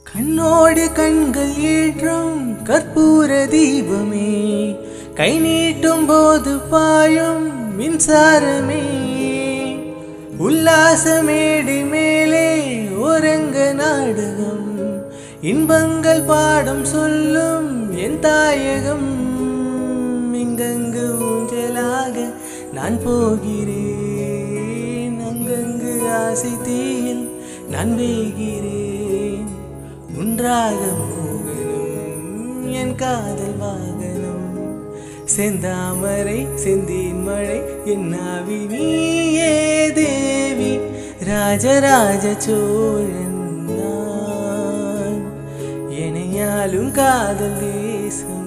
கண்ணோடு கண்கள் ஏற்றும் கற்பூர தீபமே கை நீட்டும் போது பாயும் மின்சாரமே உல்லாச மேடை மேலே ஒரங்க நாடகம் இன்பங்கள் பாடம் சொல்லும் என் தாயகம் இங்கங்கு ஊஞ்சலாக நான் போகிறேன் அங்கங்கு ஆசை தீயில் நான் வேகிறேன் ஒன்றாக போகணும் என் காதல் வாகனம் செந்தாமரை செந்தீன் மழை என்னாவி நீயே தேவி ராஜராஜ சோழன் நான் எனையாலும் காதல் தேசம்